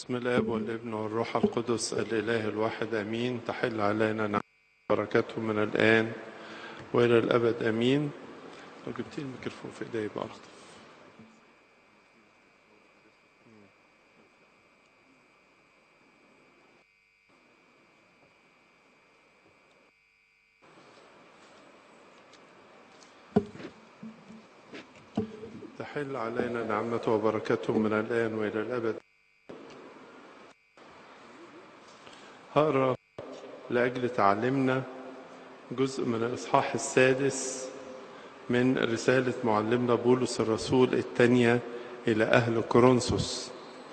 باسم الاب والابن والروح القدس الاله الواحد امين تحل علينا نعم بركاته من الان والى الابد امين لو جبت لي الميكروفون في ايدي يبقى الطف تحل علينا نعمته وبركته من الآن وإلى الأبد هقرا لأجل تعلمنا جزء من الإصحاح السادس من رسالة معلمنا بولس الرسول الثانية إلى أهل كورنثوس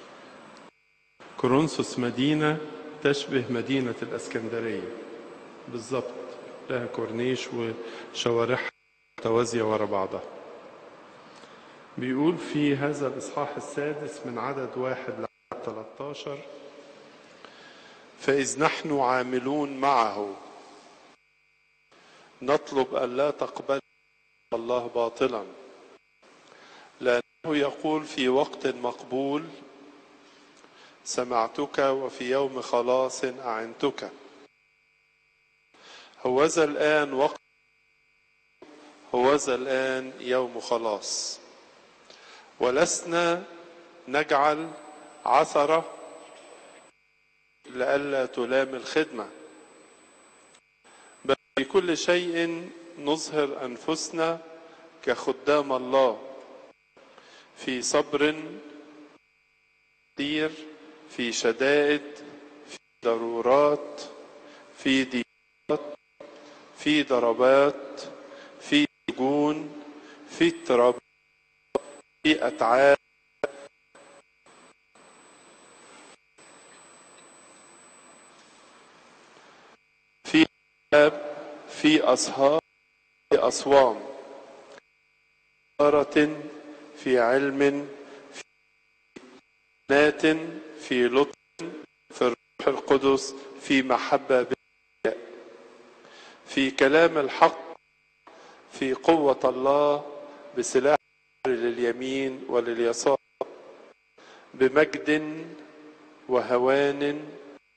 كورنثوس مدينة تشبه مدينة الإسكندرية بالظبط لها كورنيش وشوارعها متوازية ورا بعضها بيقول في هذا الإصحاح السادس من عدد واحد لعدد 13 فإذ نحن عاملون معه نطلب ألا تقبل الله باطلا لأنه يقول في وقت مقبول سمعتك وفي يوم خلاص أعنتك هوذا الآن وقت هوذا الآن يوم خلاص ولسنا نجعل عثرة لئلا تلام الخدمة بل في كل شيء نظهر أنفسنا كخدام الله في صبر كثير في شدائد في ضرورات في ضيقات في ضربات في سجون في اضطرابات في أتعاب في أب في أصهار في أصوام إشارة في علم في نات في لطف في الروح القدس في محبة في كلام الحق في قوة الله بسلاح لليمين ولليسار بمجد وهوان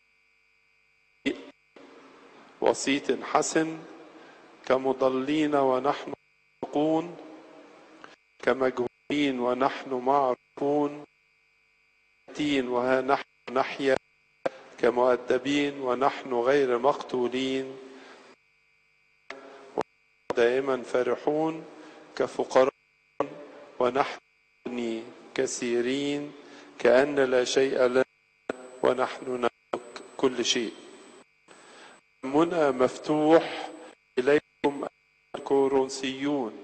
وسيط حسن كمضلين ونحن معرقون كمجهولين ونحن معرفون وها نحن نحيا كمؤدبين ونحن غير مقتولين دائما فرحون كفقراء ونحن كثيرين كأن لا شيء لنا ونحن نملك كل شيء دمنا مفتوح إليكم الكورنثيون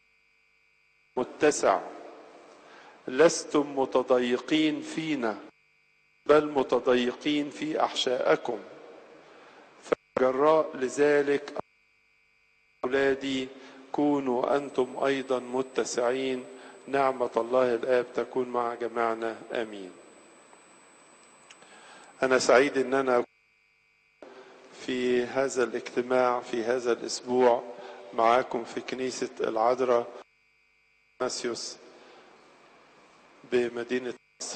متسع لستم متضيقين فينا بل متضيقين في أحشائكم فجراء لذلك أولادي كونوا أنتم أيضا متسعين نعمة الله الآب تكون مع جميعنا آمين أنا سعيد أن أنا في هذا الاجتماع في هذا الأسبوع معاكم في كنيسة العذراء ماسيوس بمدينة مصر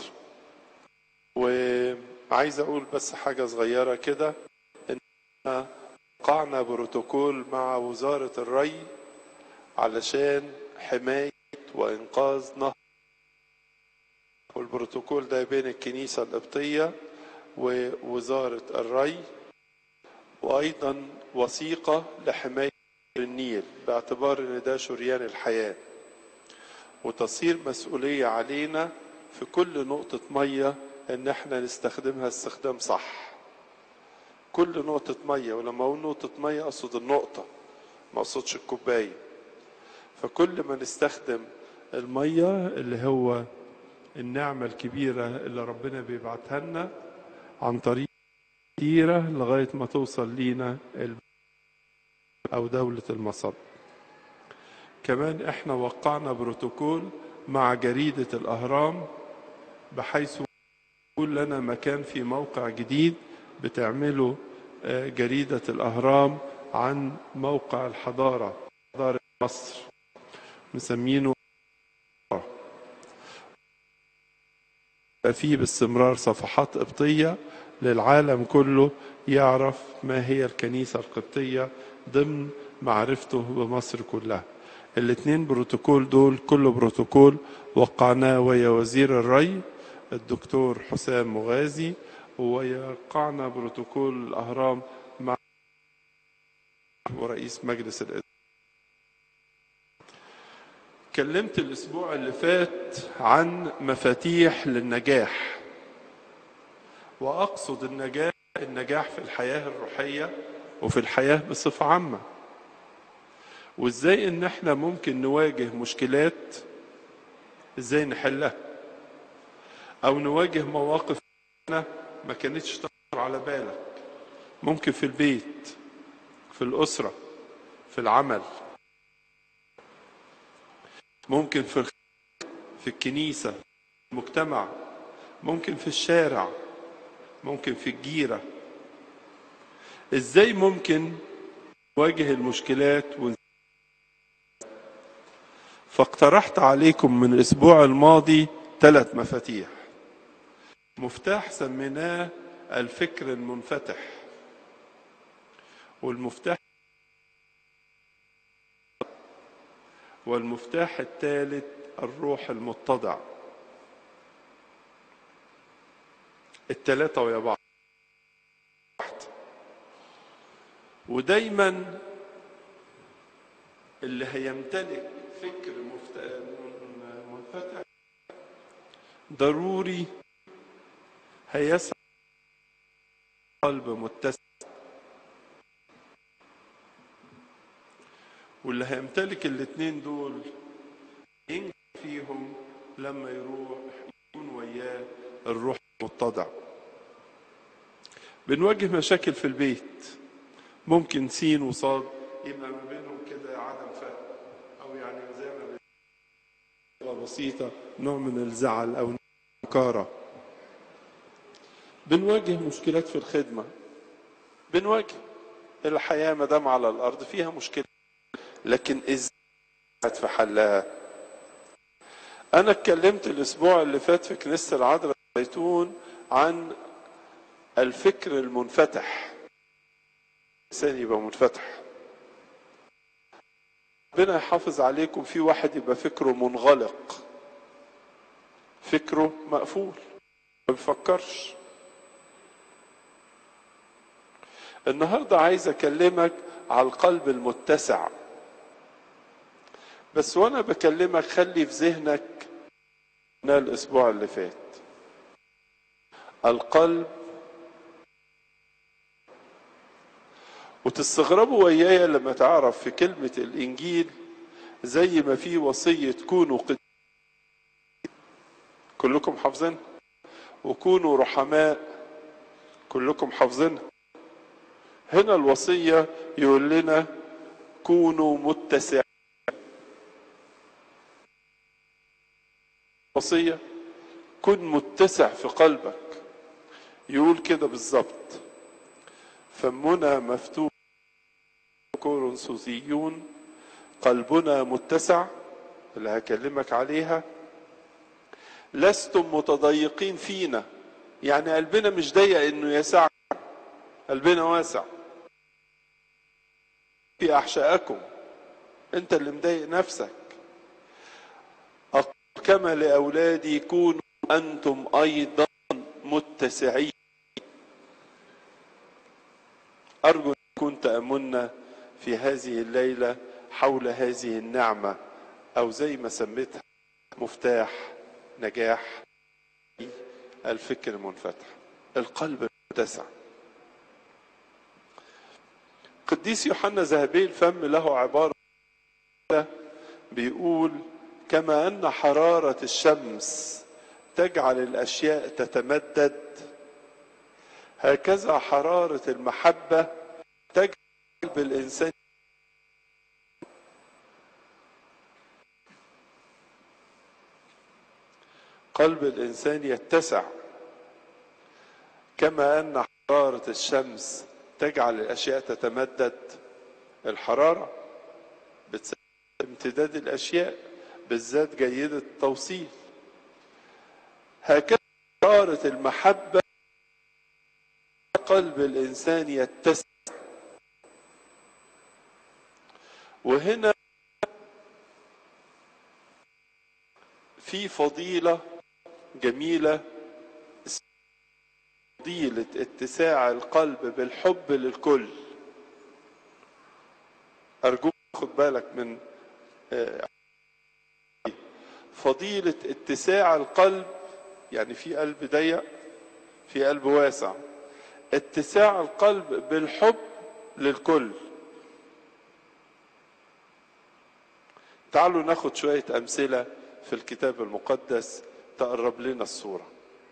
وعايز أقول بس حاجة صغيرة كده إن وقعنا بروتوكول مع وزارة الري علشان حماية وإنقاذ نهر والبروتوكول ده بين الكنيسة القبطية ووزارة الري وأيضا وثيقة لحماية النيل باعتبار إن ده شريان الحياة وتصير مسؤولية علينا في كل نقطة مية إن احنا نستخدمها استخدام صح كل نقطة مية ولما أقول نقطة مية أقصد النقطة ما أقصدش الكوباية فكل ما نستخدم المية اللي هو النعمة الكبيرة اللي ربنا بيبعتها لنا عن طريق كتيرة لغاية ما توصل لينا أو دولة المصب كمان احنا وقعنا بروتوكول مع جريدة الأهرام بحيث يكون لنا مكان في موقع جديد بتعمله جريدة الأهرام عن موقع الحضارة حضارة مصر مسمينه فيه باستمرار صفحات قبطية للعالم كله يعرف ما هي الكنيسة القبطية ضمن معرفته بمصر كلها الاثنين بروتوكول دول كل بروتوكول وقعناه ويا وزير الري الدكتور حسام مغازي ووقعنا بروتوكول الأهرام مع ورئيس مجلس الإدارة اتكلمت الأسبوع اللي فات عن مفاتيح للنجاح وأقصد النجاح النجاح في الحياة الروحية وفي الحياة بصفة عامة وازاي ان احنا ممكن نواجه مشكلات ازاي نحلها او نواجه مواقف ما كانتش تخطر على بالك ممكن في البيت في الأسرة في العمل ممكن في في الكنيسة في المجتمع ممكن في الشارع ممكن في الجيرة ازاي ممكن نواجه المشكلات ون... فاقترحت عليكم من الاسبوع الماضي ثلاث مفاتيح مفتاح سميناه الفكر المنفتح والمفتاح والمفتاح الثالث الروح المتضع الثلاثة ويا بعض ودايما اللي هيمتلك فكر منفتح ضروري هيسعى قلب متسع واللي هيمتلك الاتنين دول ينجح فيهم لما يروح يكون وياه الروح المتضع بنواجه مشاكل في البيت ممكن سين وصاد يبقى ما بينهم كده عدم فهم او يعني زي ما بسيطة نوع من الزعل او النكارة بنواجه مشكلات في الخدمة بنواجه الحياة ما دام على الأرض فيها مشكلة لكن ازاي في حلها أنا اتكلمت الأسبوع اللي فات في كنيسة العذراء الزيتون عن الفكر المنفتح الإنسان يبقى منفتح ربنا يحافظ عليكم في واحد يبقى فكره منغلق فكره مقفول ما بيفكرش النهارده عايز اكلمك على القلب المتسع بس وانا بكلمك خلي في ذهنك الاسبوع اللي فات القلب وتستغربوا ويايا لما تعرف في كلمة الإنجيل زي ما في وصية كونوا قد كلكم حافظين وكونوا رحماء كلكم حافظينها هنا الوصية يقول لنا كونوا متسعين وصية كن متسع في قلبك يقول كده بالظبط فمنا مفتوح كورنثوسيون قلبنا متسع اللي هكلمك عليها لستم متضيقين فينا يعني قلبنا مش ضيق انه يسع قلبنا واسع في احشائكم انت اللي مضايق نفسك كما لاولادي كونوا انتم ايضا متسعين ارجو ان يكون تاملنا في هذه الليله حول هذه النعمه او زي ما سميتها مفتاح نجاح الفكر المنفتح القلب المتسع قديس يوحنا ذهبي الفم له عبارة بيقول كما أن حرارة الشمس تجعل الأشياء تتمدد هكذا حرارة المحبة تجعل قلب الإنسان قلب الإنسان يتسع كما أن حرارة الشمس تجعل الأشياء تتمدد الحرارة بتسبب امتداد الأشياء بالذات جيدة التوصيل هكذا صارت المحبة قلب الإنسان يتسع وهنا في فضيلة جميلة فضيلة اتساع القلب بالحب للكل أرجوك خد بالك من فضيلة اتساع القلب يعني في قلب ضيق في قلب واسع اتساع القلب بالحب للكل تعالوا ناخد شوية أمثلة في الكتاب المقدس تقرب لنا الصورة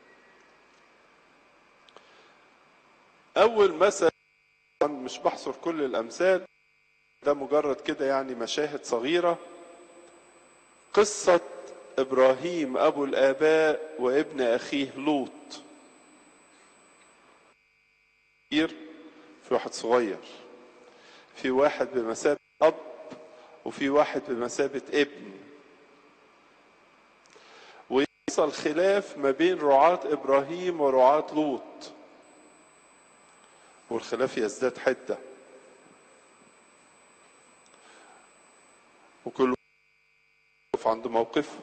أول مثل مش بحصر كل الأمثال ده مجرد كده يعني مشاهد صغيرة قصة إبراهيم أبو الآباء وابن أخيه لوط كبير في واحد صغير في واحد بمثابة أب وفي واحد بمثابة ابن ويحصل خلاف ما بين رعاة إبراهيم ورعاة لوط والخلاف يزداد حدة وكل واقف عند موقفه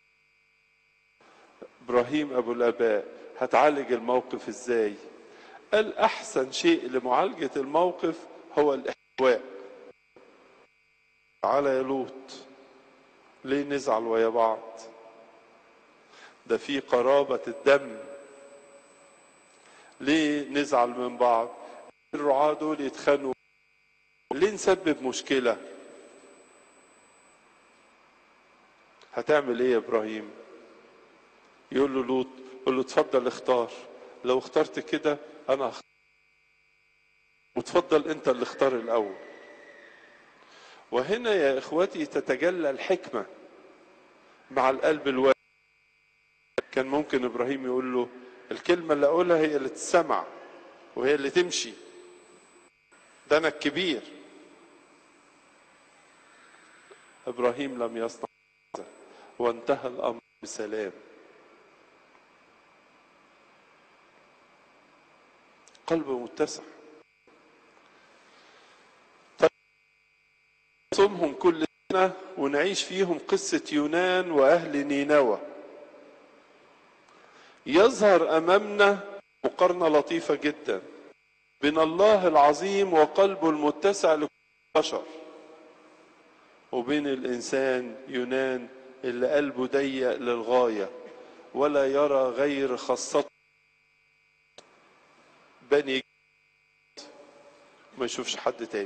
إبراهيم أبو الآباء هتعالج الموقف إزاي قال أحسن شيء لمعالجة الموقف هو الإحواء تعالى يا لوط ليه نزعل ويا بعض ده في قرابة الدم ليه نزعل من بعض الرعاة دول يتخانقوا ليه نسبب مشكلة هتعمل ايه يا ابراهيم يقول له لوط يقول له اتفضل اختار لو اخترت كده انا اختار وتفضل انت اللي اختار الاول وهنا يا اخوتي تتجلى الحكمة مع القلب الواحد كان ممكن ابراهيم يقول له الكلمة اللي اقولها هي اللي تسمع وهي اللي تمشي ده انا الكبير ابراهيم لم يصنع هذا وانتهى الامر بسلام قلبه متسع صومهم كل سنة ونعيش فيهم قصة يونان وأهل نينوى يظهر أمامنا مقارنة لطيفة جدا بين الله العظيم وقلبه المتسع لكل البشر وبين الإنسان يونان اللي قلبه ضيق للغاية ولا يرى غير خاصته بني ما يشوفش حد تاني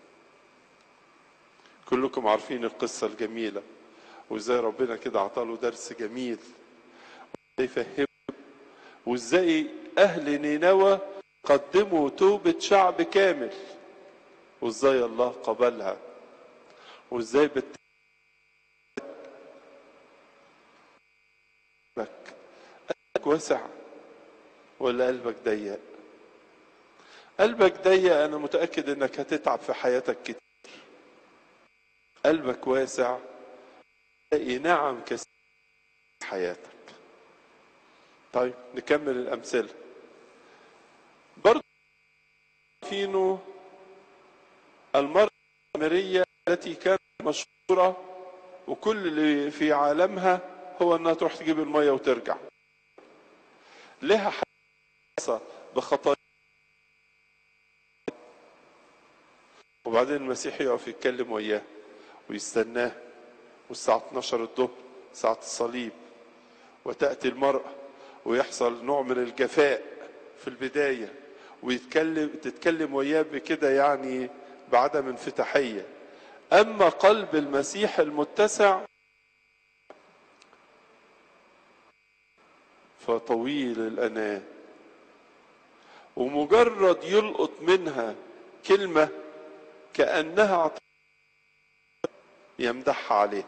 كلكم عارفين القصة الجميلة وازاي ربنا كده عطاله درس جميل وازاي فهمه وازاي اهل نينوى قدموا توبة شعب كامل وازاي الله قبلها وازاي بت قلبك قلبك واسع ولا قلبك ضيق قلبك ضيق انا متاكد انك هتتعب في حياتك كتير قلبك واسع تلاقي نعم كثير في حياتك طيب نكمل الامثله برضه فينو المرأة السامرية التي كانت مشهورة وكل اللي في عالمها هو انها تروح تجيب المية وترجع لها حاسة بخطايا وبعدين المسيح يقف يتكلم وياه ويستناه والساعة 12 الظهر ساعة الصليب وتأتي المرأة ويحصل نوع من الجفاء في البداية ويتكلم تتكلم وياه بكده يعني بعدم انفتاحية أما قلب المسيح المتسع فطويل الأناة ومجرد يلقط منها كلمة كأنها يمدحها عليه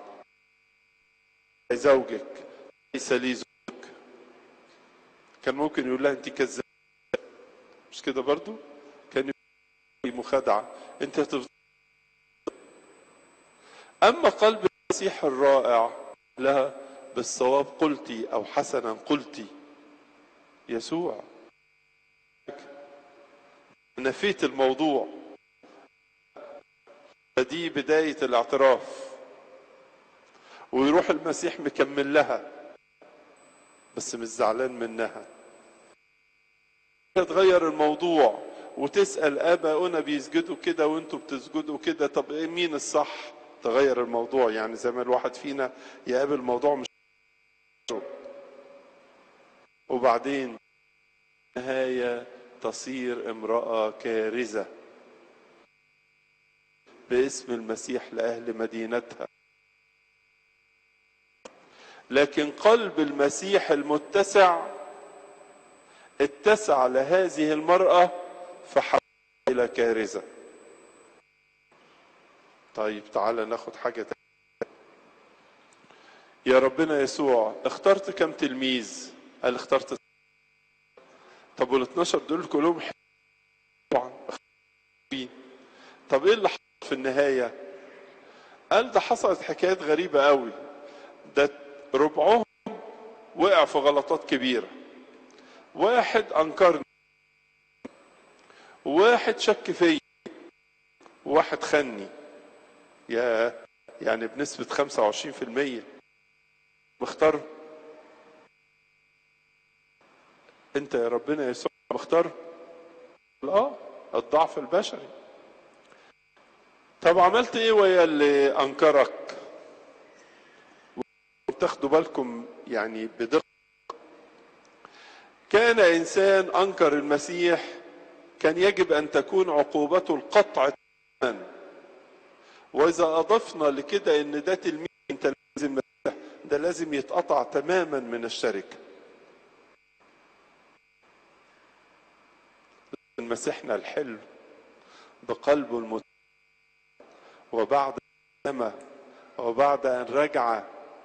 زوجك ليس لي زوج كان ممكن يقول لها انت كذابه مش كده برضو كان مخادعه انت هتفضل اما قلب المسيح الرائع لها بالصواب قلتي او حسنا قلتي يسوع نفيت الموضوع دي بداية الاعتراف ويروح المسيح مكمل لها بس مش زعلان منها تغير الموضوع وتسأل آباؤنا بيسجدوا كده وانتوا بتسجدوا كده طب ايه مين الصح تغير الموضوع يعني زي ما الواحد فينا يقابل موضوع مش وبعدين نهاية تصير امرأة كارزة باسم المسيح لأهل مدينتها لكن قلب المسيح المتسع اتسع لهذه المرأة فحول إلى كارثة طيب تعالى ناخد حاجة تانية يا ربنا يسوع اخترت كم تلميذ قال اخترت طب وال 12 دول كلهم طبعا طب ايه اللي حصل في النهاية قال ده حصلت حكايات غريبة قوي ده ربعهم وقع في غلطات كبيرة واحد أنكرني واحد شك فيا واحد خني يا يعني بنسبة 25% مختار انت يا ربنا يسوع مختار اه الضعف البشري طب عملت ايه ويا اللي انكرك تاخدوا بالكم يعني بدقة كان إنسان أنكر المسيح كان يجب أن تكون عقوبته القطع تماما وإذا أضفنا لكده إن ده تلميذ أنت لازم ده لازم يتقطع تماما من الشركة مسيحنا الحلو بقلبه المت وبعد السماء وبعد أن رجع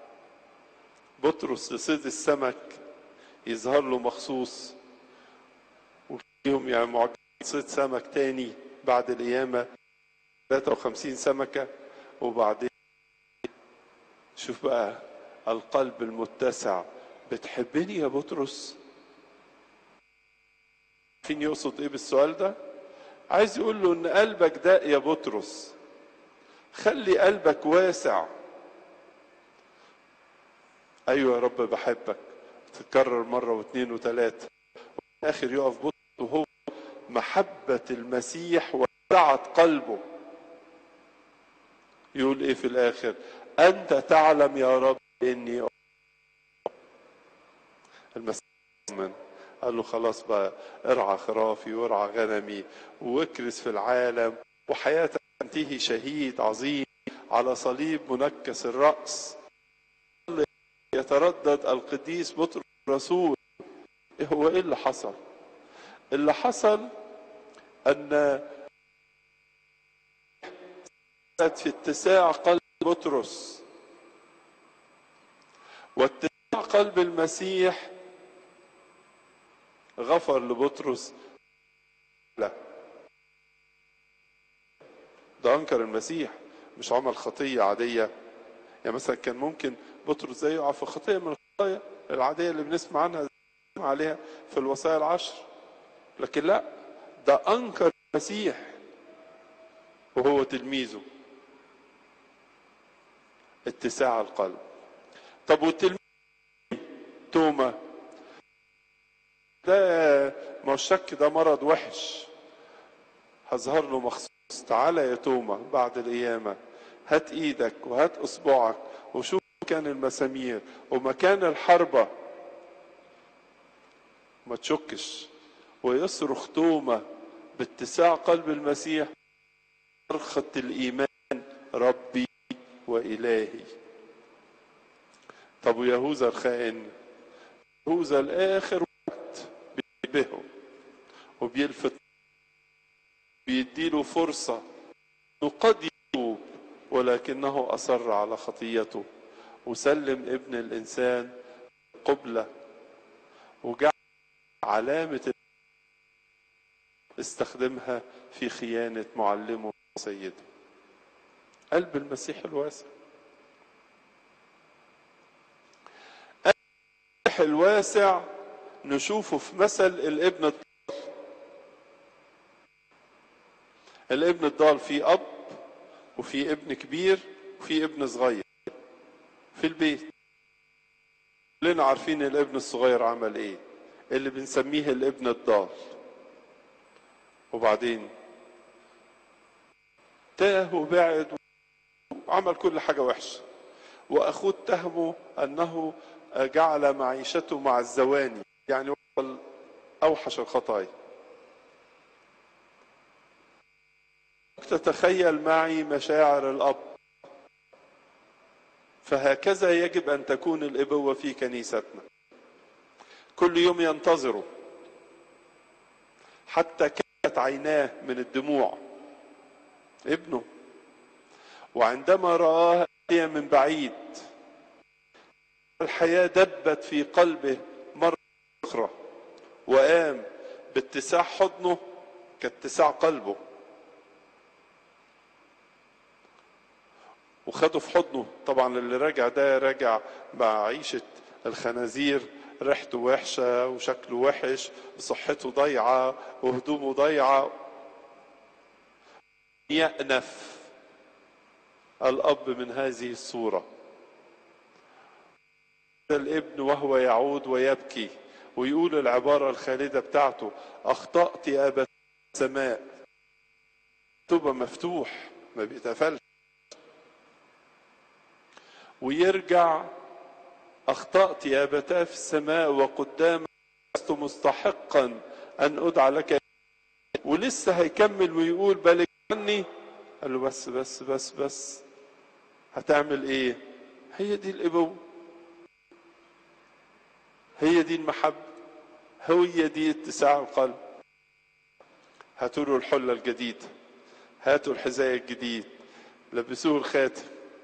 بطرس لصيد السمك يظهر له مخصوص وفيهم يعني معجزة صيد سمك تاني بعد القيامة 53 سمكة وبعدين شوف بقى القلب المتسع بتحبني يا بطرس فين يقصد ايه بالسؤال ده عايز يقول له ان قلبك ده يا بطرس خلي قلبك واسع ايوه يا رب بحبك تتكرر مره واثنين وثلاثه اخر يقف بطرس وهو محبه المسيح وسعت قلبه يقول ايه في الاخر انت تعلم يا رب اني المسيح من قال له خلاص بقى ارعى خرافي وارعى غنمي واكرس في العالم وحياتك تنتهي شهيد عظيم على صليب منكس الرأس يتردد القديس بطرس الرسول إيه هو ايه اللي حصل اللي حصل ان في اتساع قلب بطرس واتساع قلب المسيح غفر لبطرس لا ده انكر المسيح مش عمل خطيه عاديه يعني مثلا كان ممكن بطرس زي يقع في خطيه من الخطايا العاديه اللي بنسمع عنها عليها في الوصايا العشر لكن لا ده انكر المسيح وهو تلميذه اتساع القلب طب والتلميذ توما ده ما الشك ده مرض وحش هظهر له مخصوص تعالى يا توما بعد القيامة هات ايدك وهات اصبعك وشوف مكان المسامير ومكان الحربة ما تشكش ويصرخ توما باتساع قلب المسيح صرخة الإيمان ربي وإلهي طب ويهوذا الخائن يهوذا الآخر وقت بينبهه وبيلفت بيديله فرصة قد يتوب ولكنه أصر على خطيته وسلم ابن الإنسان قبلة وجعل علامة استخدمها في خيانة معلمه وسيده قلب المسيح الواسع المسيح الواسع نشوفه في مثل الابن الضال الابن الضال في اب وفي ابن كبير وفي ابن صغير في البيت كلنا عارفين الابن الصغير عمل ايه اللي بنسميه الابن الضال وبعدين تاه وبعد وعمل كل حاجة وحشة وأخوه اتهمه أنه جعل معيشته مع الزواني يعني وصل أوحش الخطايا تتخيل معي مشاعر الأب فهكذا يجب أن تكون الإبوة في كنيستنا كل يوم ينتظره حتى كانت عيناه من الدموع ابنه وعندما رآها من بعيد الحياة دبت في قلبه مرة أخرى وقام باتساع حضنه كاتساع قلبه وخده في حضنه طبعا اللي راجع ده راجع مع عيشة الخنازير ريحته وحشة وشكله وحش وصحته ضيعة وهدومه ضيعة يأنف الأب من هذه الصورة الابن وهو يعود ويبكي ويقول العبارة الخالدة بتاعته أخطأت يا أبا السماء تبقى مفتوح ما بيتقفلش ويرجع أخطأت يا أبتاه في السماء وقدام لست مستحقا أن أدعى لك ولسه هيكمل ويقول بلغ عني قال له بس بس بس بس هتعمل ايه هي دي الابوه هي دي المحبه هي دي اتساع القلب هاتوا له الحله الجديده هاتوا الحذاء الجديد لبسوه الخاتم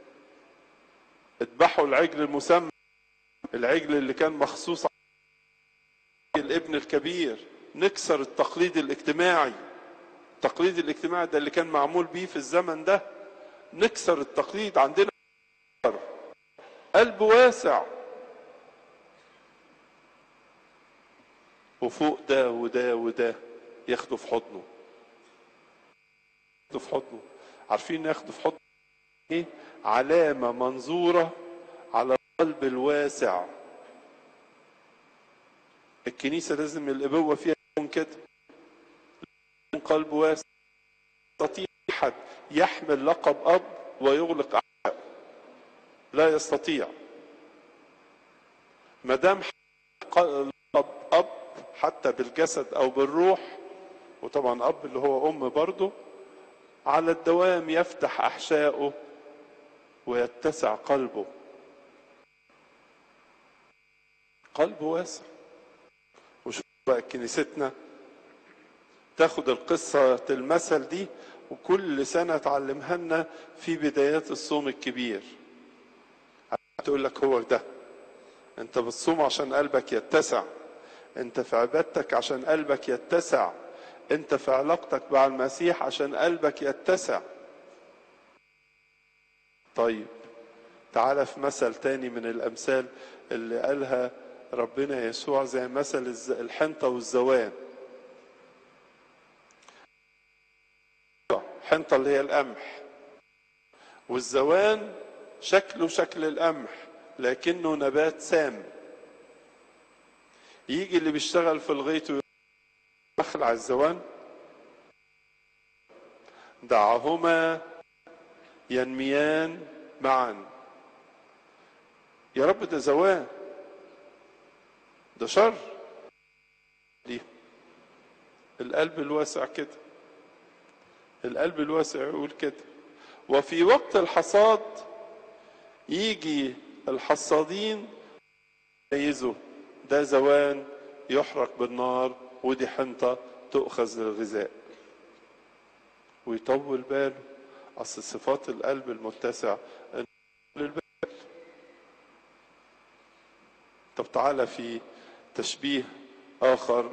اذبحوا العجل المسمى العجل اللي كان مخصوص الابن الكبير نكسر التقليد الاجتماعي التقليد الاجتماعي ده اللي كان معمول بيه في الزمن ده نكسر التقليد عندنا قلب واسع وفوق ده وده وده ياخده في حضنه ياخده في حضنه عارفين ياخده في حضنه ايه علامة منظورة على القلب الواسع الكنيسة لازم الأبوة فيها تكون كده قلب واسع يستطيع أحد يحمل لقب أب ويغلق أعداء لا يستطيع ما دام لقب أب حتى بالجسد أو بالروح وطبعا أب اللي هو أم برضه على الدوام يفتح أحشائه ويتسع قلبه قلبه واسع وشوف بقى كنيستنا تاخد القصة المثل دي وكل سنة تعلمها لنا في بدايات الصوم الكبير تقول لك هو ده انت بتصوم عشان قلبك يتسع انت في عبادتك عشان قلبك يتسع انت في علاقتك مع المسيح عشان قلبك يتسع طيب تعالى في مثل تاني من الامثال اللي قالها ربنا يسوع زي مثل الحنطة والزوان الحنطة اللي هي القمح والزوان شكله شكل القمح لكنه نبات سام يجي اللي بيشتغل في الغيط يخلع الزوان دعهما ينميان معا يا رب ده زوان ده شر دي القلب الواسع كده القلب الواسع يقول كده وفي وقت الحصاد يجي الحصادين يميزوا ده زوان يحرق بالنار ودي حنطة تؤخذ للغذاء ويطول باله أصل صفات القلب المتسع للبال طب تعالى في تشبيه آخر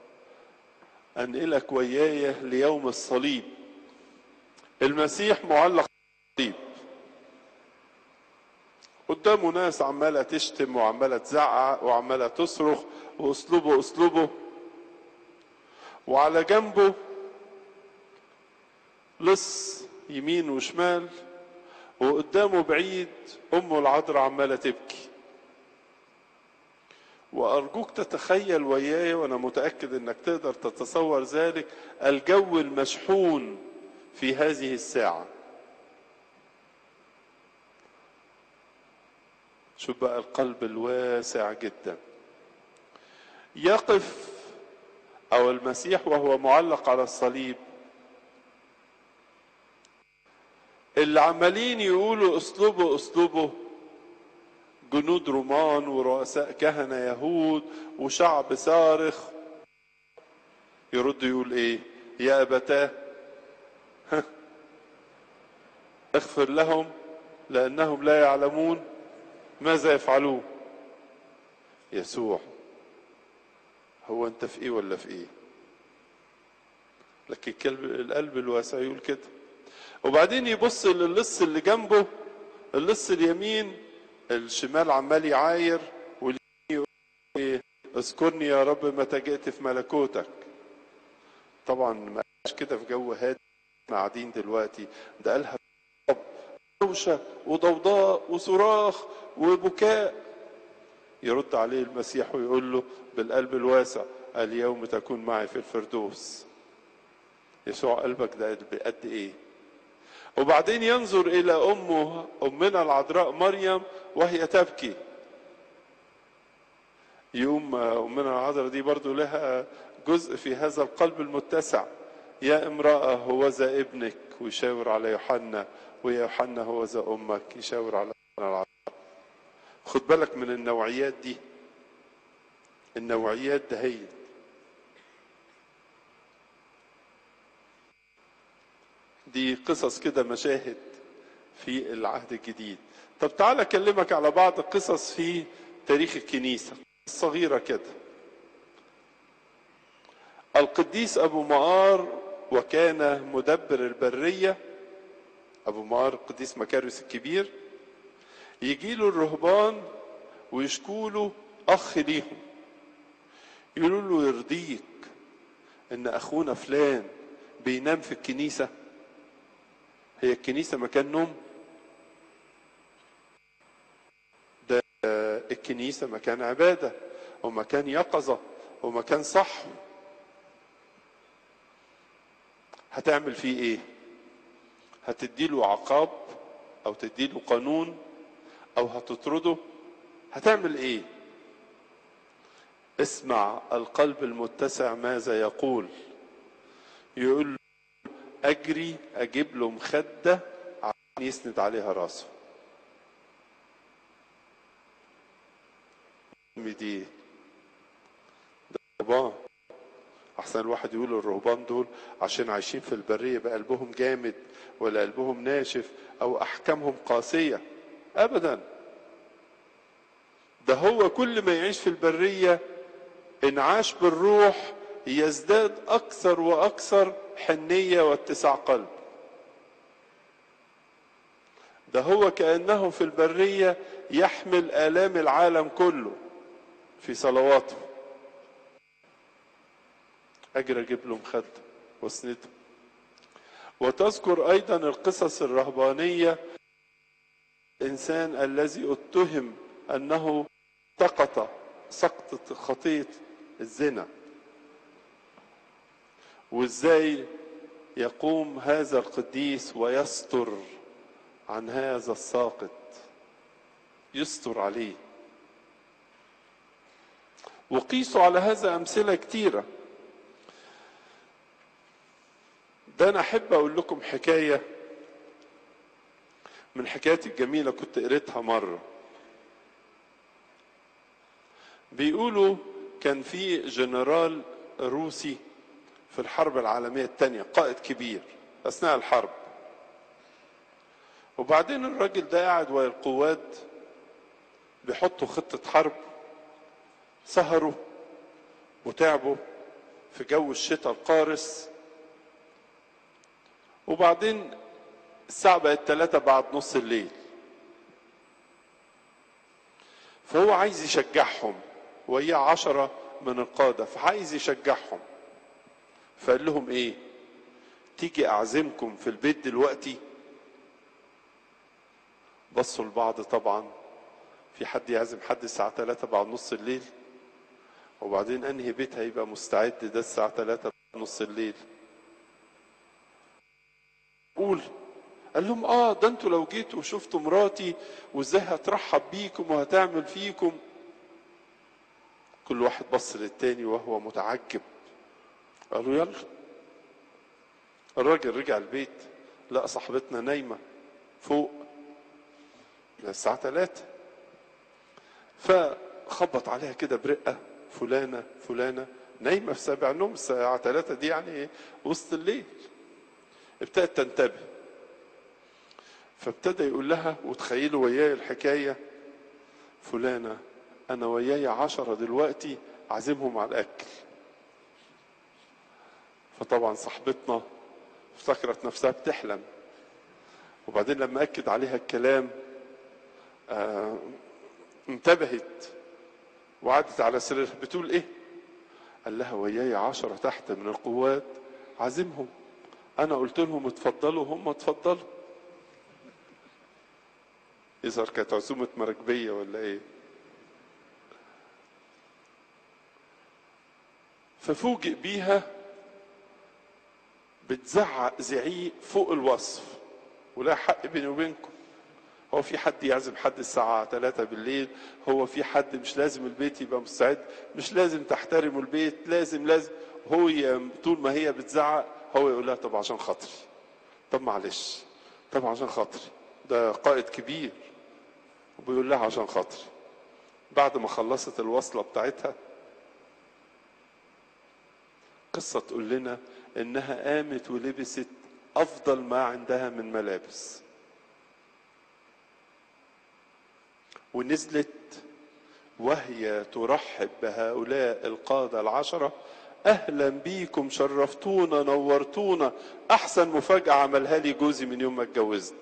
أنقلك وياي ليوم الصليب المسيح معلق الصليب قدامه ناس عمالة تشتم وعمالة تزعق وعمالة تصرخ واسلوبه اسلوبه وعلى جنبه لص يمين وشمال وقدامه بعيد امه العذراء عماله تبكي وارجوك تتخيل وياي وانا متاكد انك تقدر تتصور ذلك الجو المشحون في هذه الساعه شوف بقى القلب الواسع جدا يقف او المسيح وهو معلق على الصليب اللي عمالين يقولوا اسلوبه اسلوبه جنود رومان ورؤساء كهنة يهود وشعب صارخ يرد يقول ايه يا ابتاه اغفر لهم لانهم لا يعلمون ماذا يفعلون يسوع هو انت في ايه ولا في ايه لكن الكلب القلب الواسع يقول كده وبعدين يبص للص اللي جنبه اللص اليمين الشمال عمال يعاير واليمين يقول إيه؟ اذكرني يا رب متى جئت في ملكوتك طبعا ما قالش كده في جو هادي احنا قاعدين دلوقتي ده قالها دوشه وضوضاء وصراخ وبكاء يرد عليه المسيح ويقول له بالقلب الواسع اليوم تكون معي في الفردوس يسوع قلبك ده قد ايه وبعدين ينظر الى امه امنا العذراء مريم وهي تبكي يوم امنا العذراء دي برضو لها جزء في هذا القلب المتسع يا امرأة هو ذا ابنك ويشاور على يوحنا ويا يوحنا هو ذا امك يشاور على العذراء خد بالك من النوعيات دي النوعيات ده هي دي قصص كده مشاهد في العهد الجديد طب تعالى اكلمك على بعض القصص في تاريخ الكنيسه صغيره كده القديس ابو مقار وكان مدبر البريه ابو مقار القديس مكاريوس الكبير يجي له الرهبان ويشكوا له اخ ليهم يقولوا له يرضيك ان اخونا فلان بينام في الكنيسه هي الكنيسة مكان نوم ده الكنيسة مكان عبادة ومكان يقظة ومكان صح هتعمل فيه ايه هتديله عقاب او تديله قانون او هتطرده هتعمل ايه اسمع القلب المتسع ماذا يقول يقول له اجري اجيب له مخده عشان يسند عليها راسه دي ده رهبان احسن الواحد يقول الرهبان دول عشان عايشين في البريه بقى قلبهم جامد ولا قلبهم ناشف او احكامهم قاسيه ابدا ده هو كل ما يعيش في البريه انعاش بالروح يزداد اكثر واكثر حنيه واتساع قلب ده هو كانه في البريه يحمل الام العالم كله في صلواته اجري اجيب له مخده واسنده وتذكر ايضا القصص الرهبانيه الانسان الذي اتهم انه سقط سقطت خطيه الزنا وازاي يقوم هذا القديس ويستر عن هذا الساقط يستر عليه وقيسوا على هذا امثله كتيره ده انا احب اقول لكم حكايه من حكاياتي الجميله كنت قريتها مره بيقولوا كان في جنرال روسي في الحرب العالميه الثانيه قائد كبير اثناء الحرب وبعدين الراجل ده قاعد ويا القوات بيحطوا خطه حرب سهروا وتعبوا في جو الشتاء القارس وبعدين الساعة بقت ثلاثة بعد نص الليل فهو عايز يشجعهم وياه عشرة من القادة فعايز يشجعهم فقال لهم ايه تيجي اعزمكم في البيت دلوقتي بصوا لبعض طبعا في حد يعزم حد الساعة 3 بعد نص الليل وبعدين انهي بيت هيبقى مستعد ده الساعة 3 بعد نص الليل قول قال لهم اه ده انتوا لو جيتوا وشفتوا مراتي وازاي هترحب بيكم وهتعمل فيكم كل واحد بص للتاني وهو متعجب قالوا يلا الراجل رجع البيت لقى صاحبتنا نايمة فوق الساعة 3 فخبط عليها كده برقة فلانة فلانة نايمة في سابع نوم الساعة 3 دي يعني وسط الليل ابتدت تنتبه فابتدى يقول لها وتخيلوا وياي الحكاية فلانة أنا وياي عشرة دلوقتي عازمهم على الأكل فطبعا صاحبتنا افتكرت نفسها بتحلم وبعدين لما أكد عليها الكلام آه انتبهت وعدت على سريرها بتقول ايه قال لها وياي عشرة تحت من القوات عازمهم انا قلت لهم اتفضلوا هم اتفضلوا يظهر كانت عزومة مراكبية ولا ايه ففوجئ بيها بتزعق زعيق فوق الوصف ولا حق بيني وبينكم هو في حد يعزم حد الساعة 3 بالليل هو في حد مش لازم البيت يبقى مستعد مش لازم تحترموا البيت لازم لازم هو طول ما هي بتزعق هو يقول لها طب عشان خاطري طب معلش طب عشان خاطري ده قائد كبير وبيقول لها عشان خاطري بعد ما خلصت الوصلة بتاعتها قصة تقول لنا انها قامت ولبست افضل ما عندها من ملابس ونزلت وهي ترحب بهؤلاء القادة العشرة أهلا بيكم شرفتونا نورتونا أحسن مفاجأة عملها لي جوزي من يوم ما اتجوزنا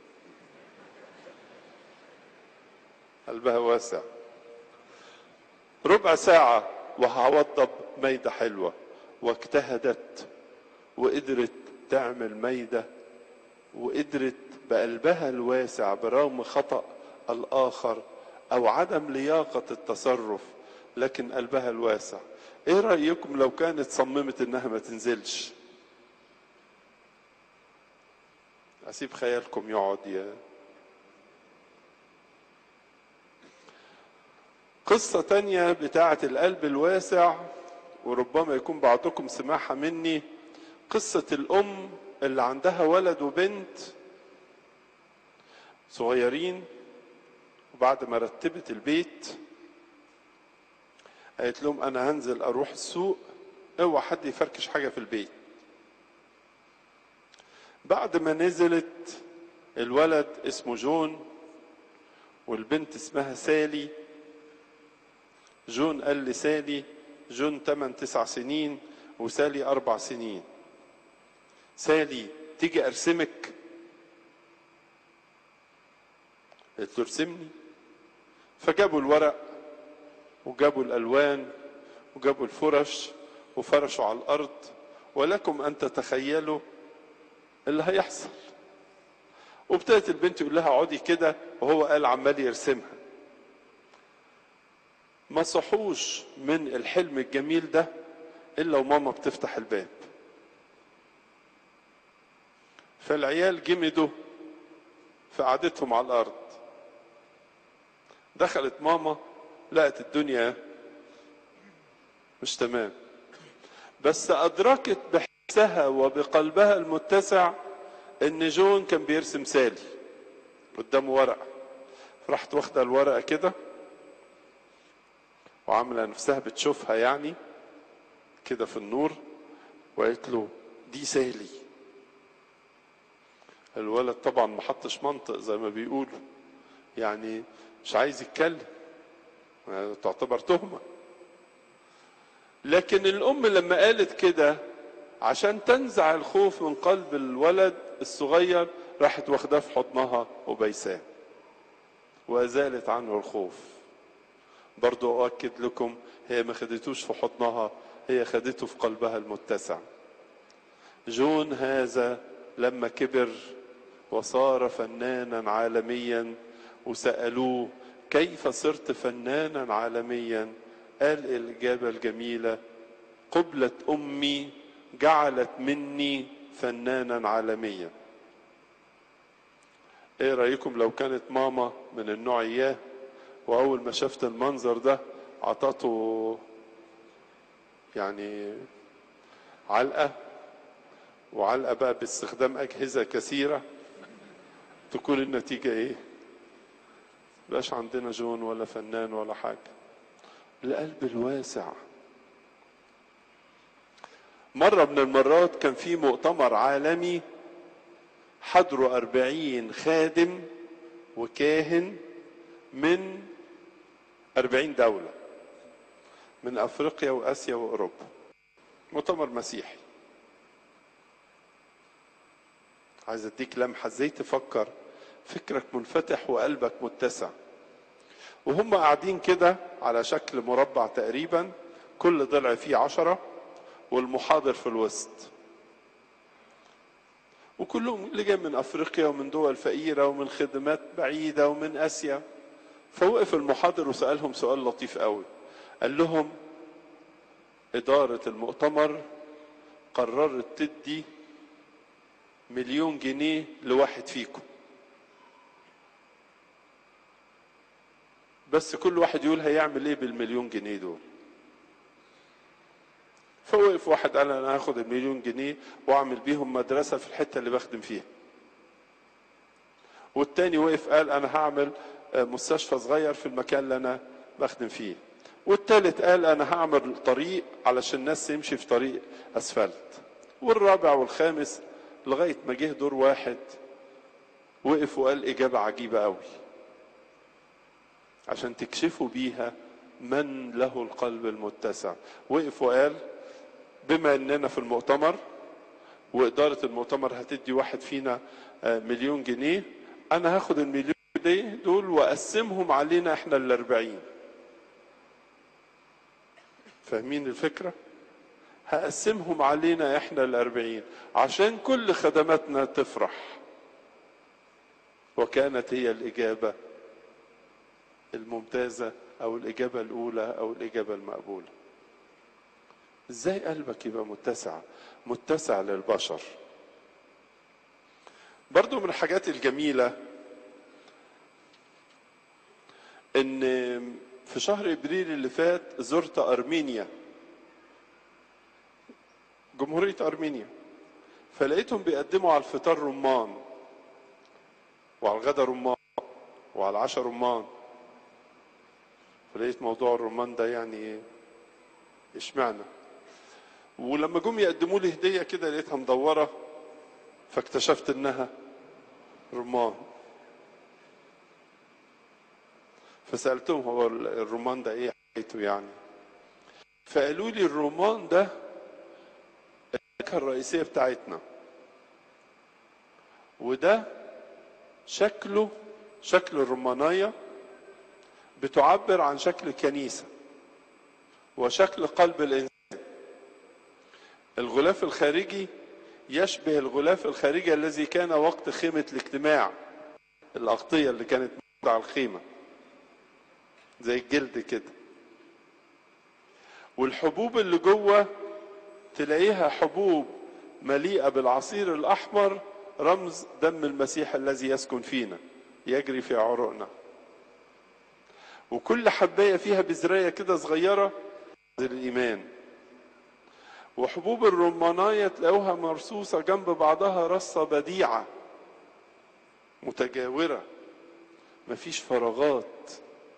قلبها واسع ربع ساعة وهوضب ميدة حلوة واجتهدت وقدرت تعمل ميدة وقدرت بقلبها الواسع برغم خطأ الآخر أو عدم لياقة التصرف لكن قلبها الواسع إيه رأيكم لو كانت صممت إنها ما تنزلش أسيب خيالكم يقعد يا قصة تانية بتاعة القلب الواسع وربما يكون بعضكم سمعها مني قصة الأم اللي عندها ولد وبنت صغيرين وبعد ما رتبت البيت قالت لهم انا هنزل اروح السوق اوعى حد يفركش حاجه في البيت بعد ما نزلت الولد اسمه جون والبنت اسمها سالي جون قال لسالي جون 8 9 سنين وسالي أربع سنين سالي تيجي أرسمك قلت له ارسمني فجابوا الورق وجابوا الالوان وجابوا الفرش وفرشوا على الارض ولكم ان تتخيلوا اللي هيحصل وابتدت البنت يقول لها اقعدي كده وهو قال عمال يرسمها ما صحوش من الحلم الجميل ده الا وماما بتفتح الباب فالعيال جمدوا في قعدتهم على الارض دخلت ماما لقت الدنيا مش تمام بس أدركت بحسها وبقلبها المتسع إن جون كان بيرسم سالي قدامه ورقة راحت واخدة الورقة كده وعاملة نفسها بتشوفها يعني كده في النور وقالت له دي سالي الولد طبعا ما حطش منطق زي ما بيقولوا يعني مش عايز يتكلم تعتبر تهمة لكن الأم لما قالت كده عشان تنزع الخوف من قلب الولد الصغير راحت واخداه في حضنها وبيساه وأزالت عنه الخوف برضو أؤكد لكم هي ما خدتوش في حضنها هي خدته في قلبها المتسع جون هذا لما كبر وصار فنانا عالميا وسألوه كيف صرت فنانا عالميا قال الإجابة الجميلة قبلة أمي جعلت مني فنانا عالميا ايه رأيكم لو كانت ماما من النوع اياه واول ما شفت المنظر ده عطته يعني علقة وعلقة بقى باستخدام أجهزة كثيرة تكون النتيجة ايه بقاش عندنا جون ولا فنان ولا حاجة القلب الواسع مرة من المرات كان في مؤتمر عالمي حضروا أربعين خادم وكاهن من أربعين دولة من أفريقيا وآسيا وأوروبا مؤتمر مسيحي عايز أديك لمحة إزاي تفكر فكرك منفتح وقلبك متسع وهم قاعدين كده على شكل مربع تقريبا كل ضلع فيه عشرة والمحاضر في الوسط وكلهم اللي جاي من افريقيا ومن دول فقيره ومن خدمات بعيده ومن اسيا فوقف المحاضر وسالهم سؤال لطيف قوي قال لهم اداره المؤتمر قررت تدي مليون جنيه لواحد فيكم بس كل واحد يقول هيعمل ايه بالمليون جنيه دول فوقف واحد قال انا هاخد المليون جنيه واعمل بيهم مدرسه في الحته اللي بخدم فيها والتاني وقف قال انا هعمل مستشفى صغير في المكان اللي انا بخدم فيه والتالت قال انا هعمل طريق علشان الناس تمشي في طريق اسفلت والرابع والخامس لغايه ما جه دور واحد وقف وقال اجابه عجيبه قوي عشان تكشفوا بيها من له القلب المتسع وقف وقال بما اننا في المؤتمر واداره المؤتمر هتدي واحد فينا مليون جنيه انا هاخد المليون دي دول واقسمهم علينا احنا الاربعين فاهمين الفكره هقسمهم علينا احنا الاربعين عشان كل خدماتنا تفرح وكانت هي الاجابه الممتازه او الاجابه الاولى او الاجابه المقبوله ازاي قلبك يبقى متسع متسع للبشر برضو من الحاجات الجميلة ان في شهر ابريل اللي فات زرت ارمينيا جمهورية ارمينيا فلقيتهم بيقدموا على الفطار رمان وعلى الغدا رمان وعلى العشاء رمان فلقيت موضوع الرمان ده يعني اشمعنى ولما جم يقدموا لي هديه كده لقيتها مدوره فاكتشفت انها رمان فسالتهم هو الرمان ده ايه حكايته يعني فقالوا لي الرمان ده الفاكهه الرئيسيه بتاعتنا وده شكله شكل الرمانيه بتعبر عن شكل الكنيسه وشكل قلب الانسان الغلاف الخارجي يشبه الغلاف الخارجي الذي كان وقت خيمة الاجتماع الأغطية اللي كانت موجودة على الخيمة زي الجلد كده والحبوب اللي جوه تلاقيها حبوب مليئة بالعصير الأحمر رمز دم المسيح الذي يسكن فينا يجري في عروقنا وكل حباية فيها بذرية كده صغيرة الإيمان وحبوب الرمانية تلاقوها مرصوصة جنب بعضها رصة بديعة متجاورة مفيش فراغات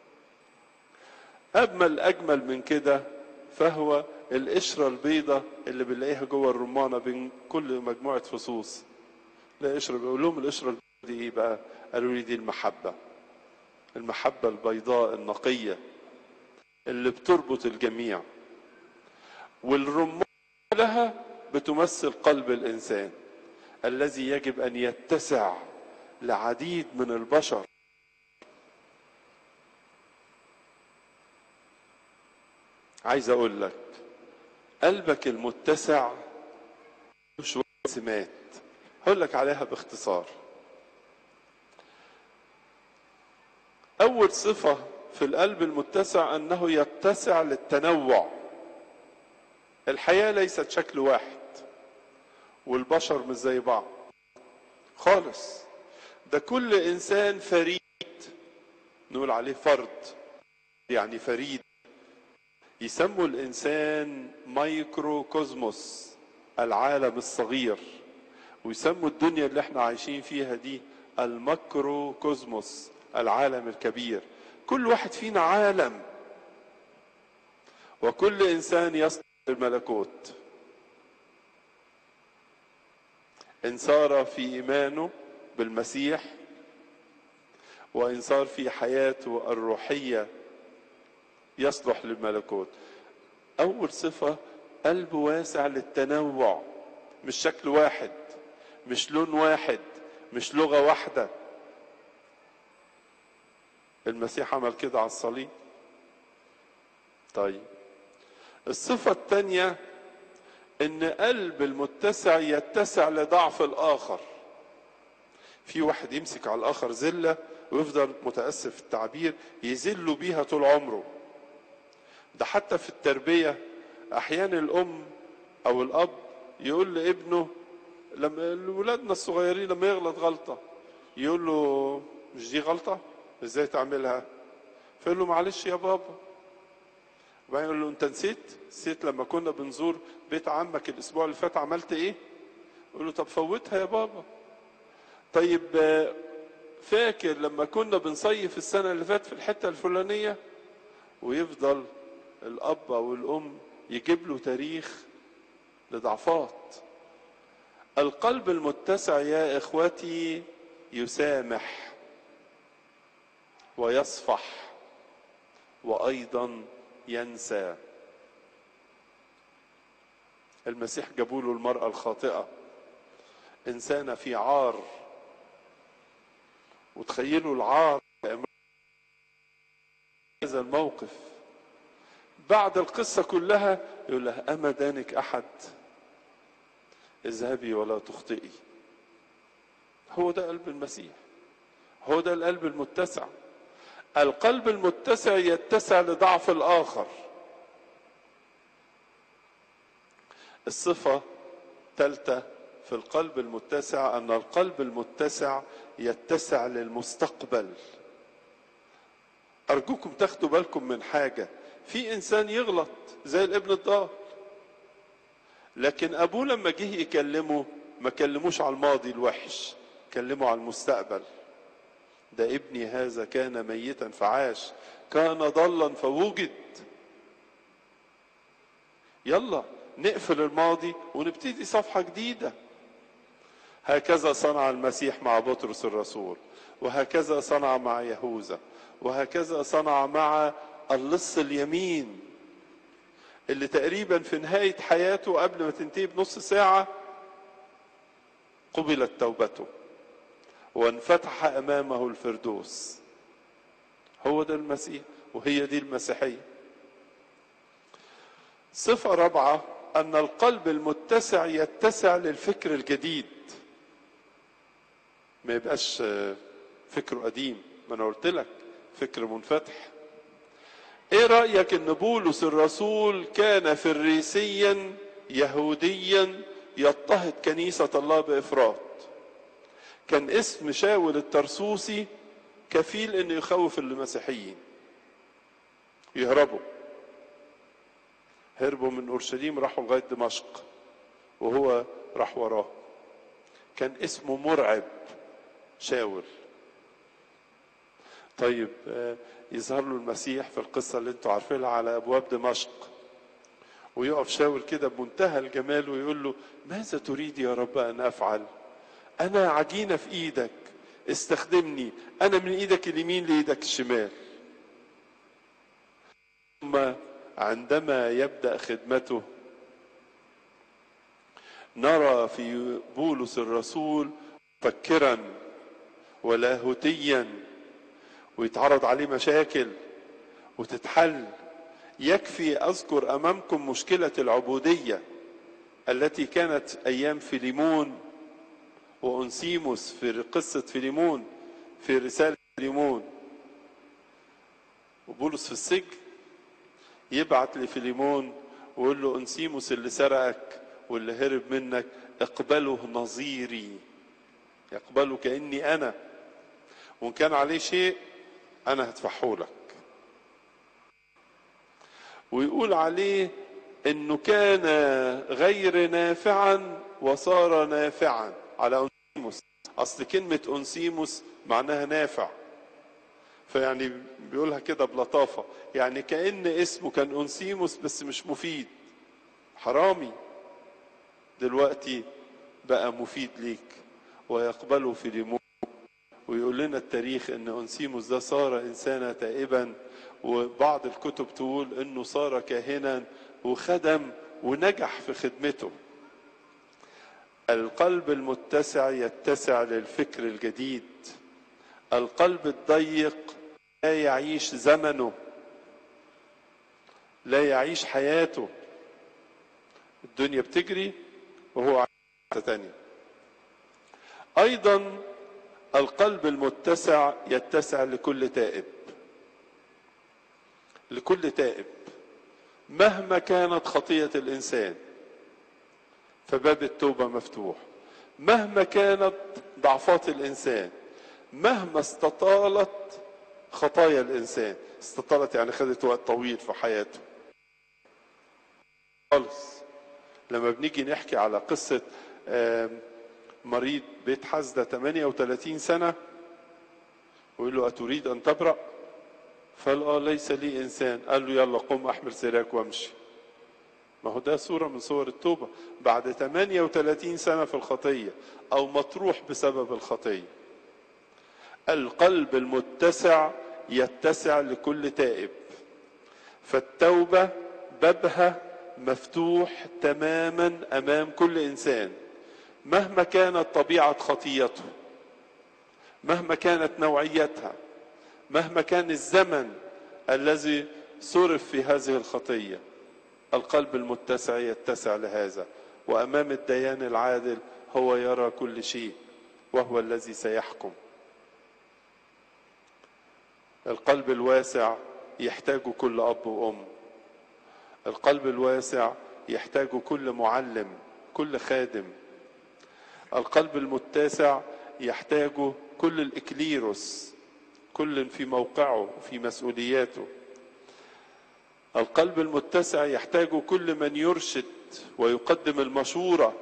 أجمل أجمل من كده فهو القشرة البيضة اللي بنلاقيها جوه الرمانة بين كل مجموعة فصوص لا قشرة بقول لهم القشرة البيضة دي ايه بقى؟ قالوا لي دي المحبة المحبة البيضاء النقية اللي بتربط الجميع والرمان لها بتمثل قلب الانسان الذي يجب ان يتسع لعديد من البشر عايز اقول لك قلبك المتسع شوية سمات هقول لك عليها باختصار اول صفة في القلب المتسع انه يتسع للتنوع الحياة ليست شكل واحد والبشر مش زي بعض خالص ده كل انسان فريد نقول عليه فرد يعني فريد يسموا الانسان مايكرو كوزموس العالم الصغير ويسموا الدنيا اللي احنا عايشين فيها دي الماكرو كوزموس العالم الكبير كل واحد فينا عالم وكل انسان يصل الملكوت ان صار في ايمانه بالمسيح وان صار في حياته الروحيه يصلح للملكوت اول صفه قلب واسع للتنوع مش شكل واحد مش لون واحد مش لغه واحده المسيح عمل كده على الصليب طيب الصفه الثانيه ان قلب المتسع يتسع لضعف الاخر في واحد يمسك على الاخر زله ويفضل متاسف في التعبير يذله بيها طول عمره ده حتى في التربيه احيانا الام او الاب يقول لابنه لما ولادنا الصغيرين لما يغلط غلطه يقول له مش دي غلطه ازاي تعملها فيقول له معلش يا بابا وبعدين يقول له انت نسيت نسيت لما كنا بنزور بيت عمك الاسبوع اللي فات عملت ايه يقول له طب فوتها يا بابا طيب فاكر لما كنا بنصيف السنه اللي فاتت في الحته الفلانيه ويفضل الاب او الام يجيب له تاريخ لضعفات القلب المتسع يا اخوتي يسامح ويصفح وايضا ينسى المسيح جابوا له المراه الخاطئه انسانه في عار وتخيلوا العار هذا الموقف بعد القصة كلها يقول لها أما دانك أحد اذهبي ولا تخطئي هو ده قلب المسيح هو ده القلب المتسع القلب المتسع يتسع لضعف الآخر الصفة ثالثة في القلب المتسع أن القلب المتسع يتسع للمستقبل أرجوكم تاخدوا بالكم من حاجة في إنسان يغلط زي الابن الضال لكن أبوه لما جه يكلمه ما كلموش على الماضي الوحش كلمه على المستقبل ده ابني هذا كان ميتا فعاش كان ضلا فوجد يلا نقفل الماضي ونبتدي صفحة جديدة هكذا صنع المسيح مع بطرس الرسول وهكذا صنع مع يهوذا وهكذا صنع مع اللص اليمين اللي تقريبا في نهاية حياته قبل ما تنتهي بنص ساعة قبلت توبته وانفتح أمامه الفردوس هو ده المسيح وهي دي المسيحية صفة رابعة أن القلب المتسع يتسع للفكر الجديد ما يبقاش فكره قديم ما أنا قلت لك فكر منفتح ايه رأيك ان بولس الرسول كان فريسيا يهوديا يضطهد كنيسة الله بإفراط كان اسم شاول الترسوسي كفيل انه يخوف المسيحيين يهربوا هربوا من اورشليم راحوا لغايه دمشق وهو راح وراه كان اسمه مرعب شاول طيب يظهر له المسيح في القصه اللي انتوا عارفينها على ابواب دمشق ويقف شاول كده بمنتهى الجمال ويقول له ماذا تريد يا رب ان افعل انا عجينه في ايدك استخدمني انا من ايدك اليمين لايدك الشمال ثم عندما يبدا خدمته نرى في بولس الرسول مفكرا ولاهوتيا ويتعرض عليه مشاكل وتتحل يكفي اذكر امامكم مشكله العبوديه التي كانت ايام فيليمون وانسيموس في قصه فيليمون في رساله فيليمون وبولس في السجن يبعت لفيليمون ويقول له انسيموس اللي سرقك واللي هرب منك اقبله نظيري يقبله كاني انا وان كان عليه شيء انا هدفعه لك ويقول عليه انه كان غير نافعا وصار نافعا على انسيموس اصل كلمه انسيموس معناها نافع فيعني بيقولها كده بلطافه يعني كان اسمه كان انسيموس بس مش مفيد حرامي دلوقتي بقى مفيد ليك ويقبله في ليمون ويقول لنا التاريخ ان انسيموس ده صار انسانا تائبا وبعض الكتب تقول انه صار كاهنا وخدم ونجح في خدمته القلب المتسع يتسع للفكر الجديد القلب الضيق لا يعيش زمنه لا يعيش حياته الدنيا بتجري وهو عايش تانية ايضا القلب المتسع يتسع لكل تائب لكل تائب مهما كانت خطيه الانسان فباب التوبه مفتوح مهما كانت ضعفات الانسان مهما استطالت خطايا الانسان استطالت يعني خدت وقت طويل في حياته خالص لما بنيجي نحكي على قصه مريض بيت حزدة 38 سنة ويقول له أتريد أن تبرأ؟ قال آه ليس لي إنسان قال له يلا قم أحمل سراك وامشي ما هو ده صورة من صور التوبة بعد 38 سنة في الخطية أو مطروح بسبب الخطية القلب المتسع يتسع لكل تائب فالتوبة بابها مفتوح تماما أمام كل إنسان مهما كانت طبيعة خطيته مهما كانت نوعيتها مهما كان الزمن الذي صرف في هذه الخطية القلب المتسع يتسع لهذا وأمام الديان العادل هو يرى كل شيء وهو الذي سيحكم القلب الواسع يحتاج كل أب وأم القلب الواسع يحتاج كل معلم كل خادم القلب المتسع يحتاج كل الإكليروس كل في موقعه وفي مسؤولياته القلب المتسع يحتاج كل من يرشد ويقدم المشورة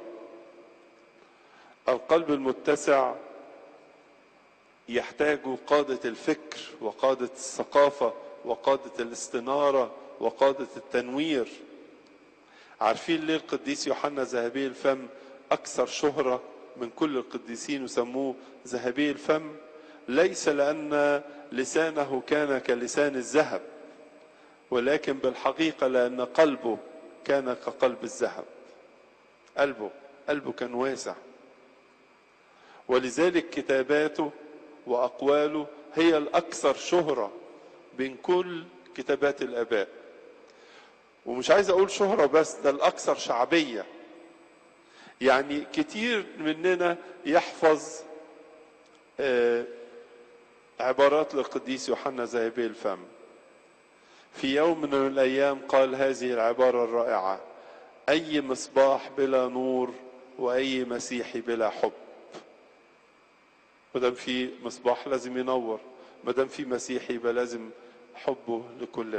القلب المتسع يحتاج قادة الفكر وقادة الثقافة وقادة الاستنارة وقادة التنوير عارفين ليه القديس يوحنا ذهبي الفم أكثر شهرة من كل القديسين وسموه ذهبي الفم ليس لأن لسانه كان كلسان الذهب ولكن بالحقيقة لأن قلبه كان كقلب الذهب قلبه قلبه كان واسع ولذلك كتاباته وأقواله هي الأكثر شهرة بين كل كتابات الآباء ومش عايز أقول شهرة بس ده الأكثر شعبية يعني كتير مننا يحفظ آه عبارات للقديس يوحنا ذهبي الفم في يوم من الأيام قال هذه العبارة الرائعة أي مصباح بلا نور وأي مسيحي بلا حب مادام في مصباح لازم ينور مادام في مسيحي يبقى لازم حبه لكل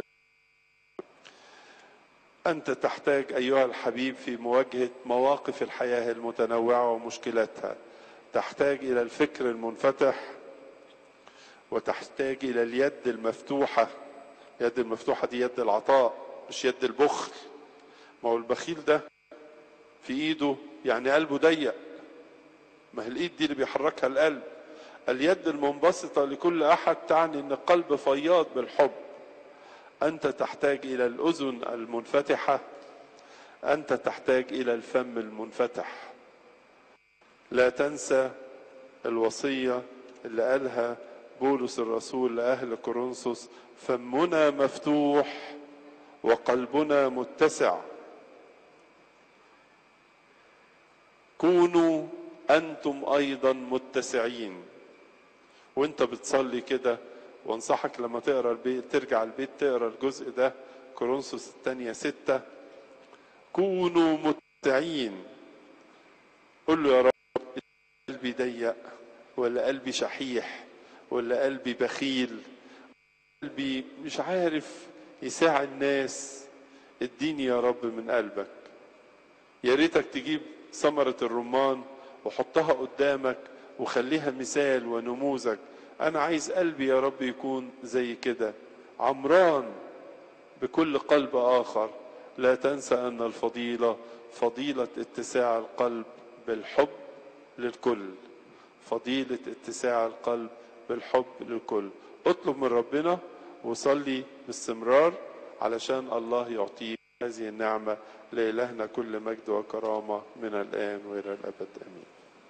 أنت تحتاج أيها الحبيب في مواجهة مواقف الحياة المتنوعة ومشكلاتها تحتاج إلى الفكر المنفتح وتحتاج إلى اليد المفتوحة اليد المفتوحة دي يد العطاء مش يد البخل ما هو البخيل ده في ايده يعني قلبه ضيق ما هي الايد دي اللي بيحركها القلب اليد المنبسطة لكل أحد تعني أن القلب فياض بالحب أنت تحتاج إلى الأذن المنفتحة أنت تحتاج إلى الفم المنفتح لا تنسى الوصية اللي قالها بولس الرسول لأهل كورنثوس فمنا مفتوح وقلبنا متسع كونوا انتم ايضا متسعين وانت بتصلي كده وانصحك لما تقرا البيت ترجع البيت تقرا الجزء ده كورنثوس الثانية ستة كونوا متسعين قل له يا رب قلبي ضيق ولا قلبي شحيح ولا قلبي بخيل قلبي مش عارف يساعد الناس اديني يا رب من قلبك يا ريتك تجيب ثمرة الرمان وحطها قدامك وخليها مثال ونموذج انا عايز قلبي يا رب يكون زي كده عمران بكل قلب اخر لا تنسى ان الفضيله فضيله اتساع القلب بالحب للكل فضيله اتساع القلب بالحب للكل اطلب من ربنا وصلي باستمرار علشان الله يعطيك هذه النعمه لالهنا كل مجد وكرامه من الان والى الابد امين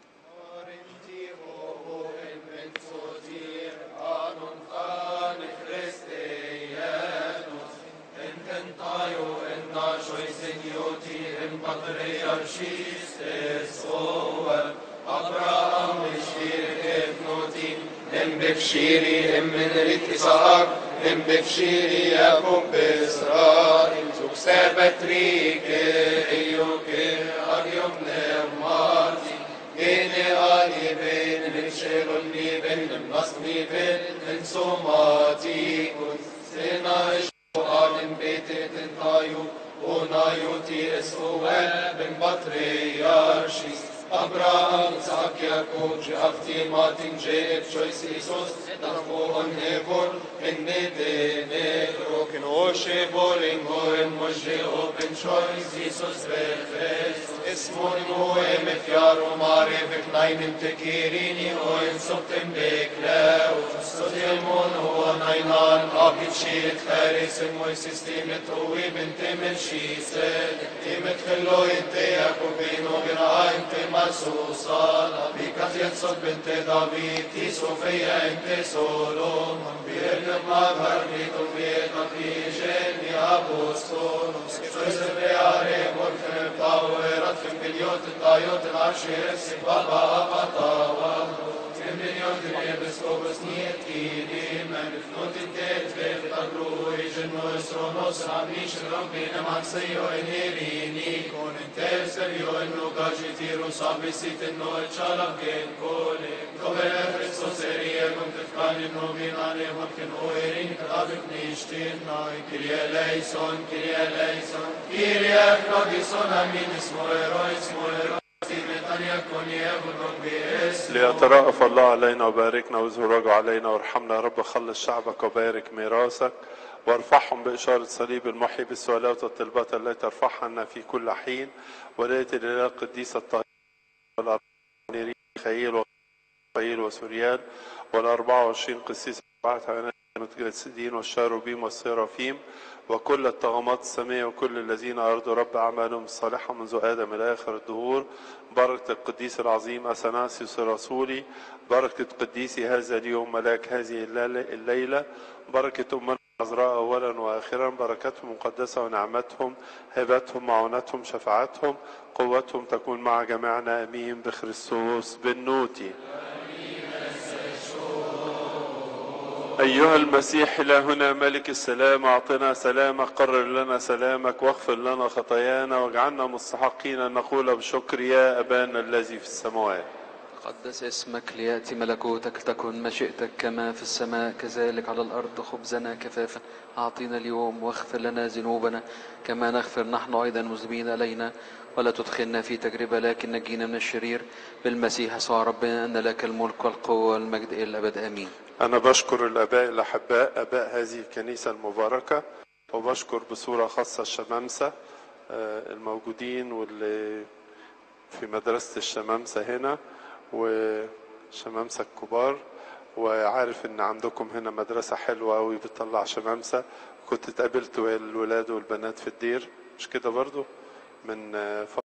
بفشيري ام من ريت إسحاق ام بفشيري يعقوب بإسرائيل زوج سابتريك ايوك اليوم نمارتي جيني آلي بين من شغلني بين مصني بين من سوماتي سينا شوال بيتي تنطايو ونايوتي اسوال بن بطريارشيس Abraham, Isaac, Jakob, Jehavti, Martin, Jacob, Choice, Jesus, Tarfo, on Hebron, in Nede, Broken Oshe, Boring, Goem, Moshe, Open Choice, Jesus, Befes, Esmon, Moem, Efyaro, Mare, Beknaim, Tekirini, Oen, Sotem, Beklau, Sodiamon, Oan, Ainan, Abit, Shit, Haris, and Moises, Timet, Oim, and Temen, she said, Timet, Hello, Inte, Jakobino, Gira, Inte, مرسوصة بك يتصد بنت دافيد في صوفيا انت سولومون بيرن مظهر في تنبيت في جن ابوستولوس فزر بياري مرخم طاورت في مليون الطايوت العرش يرسك بابا بطاوة مليون الإبسكوبس نيتي من فنوت التيت في تقروي جنو اسرونوس عميش ربي نمعك سيو انيريني كون انتر سريو انو قاجي تيرو صابي سيت انو اتشالب كين كولي كوبر فرسو سريا كم تفكان انو بين علي ممكن اويرين كتابك نيشتين ناي كريا ليسون كريا ليسون كريا كروديسون امين اسمو ايرو اسمو ايرو أن يكن يكن ربي اسمه ليترأف الله علينا وباركنا ويزهر علينا وارحمنا يا رب خلص شعبك وبارك ميراثك وارفعهم بإشارة صليب المحيي بالسؤالات والطلبات التي ترفعها لنا في كل حين ولاية الإله القديسة الطاهرة والأربعين خيل وخيل وسوريان والأربعة وعشرين قسيس أربعة عينات المتجسدين والشاروبيم والسيرافيم وكل الطغمات السماء وكل الذين أرادوا رب أعمالهم الصالحة منذ آدم إلى آخر الدهور بركة القديس العظيم أثناسيوس الرسولي بركة قديسي هذا اليوم ملاك هذه الليلة بركة أمنا العذراء أولا وآخرا بركتهم مقدسة ونعمتهم هبتهم معونتهم شفاعتهم قوتهم تكون مع جميعنا أمين بخريستوس بالنوتي أيها المسيح إلهنا ملك السلام أعطنا سلامك قرر لنا سلامك واغفر لنا خطايانا واجعلنا مستحقين أن نقول بشكر يا أبانا الذي في السماوات قدس اسمك ليأتي ملكوتك تكن مشيئتك كما في السماء كذلك على الأرض خبزنا كفافا أعطينا اليوم واغفر لنا ذنوبنا كما نغفر نحن أيضا مذنبين إلينا ولا تدخلنا في تجربة لكن نجينا من الشرير بالمسيح يسوع ربنا أن لك الملك والقوة والمجد إلى الأبد آمين أنا بشكر الآباء الأحباء آباء هذه الكنيسة المباركة وبشكر بصورة خاصة الشمامسة آه، الموجودين واللي في مدرسة الشمامسة هنا وشمامسة الكبار وعارف ان عندكم هنا مدرسة حلوة قوي بتطلع شمامسة كنت اتقابلت الولاد والبنات في الدير مش كده برضو من آه، فترة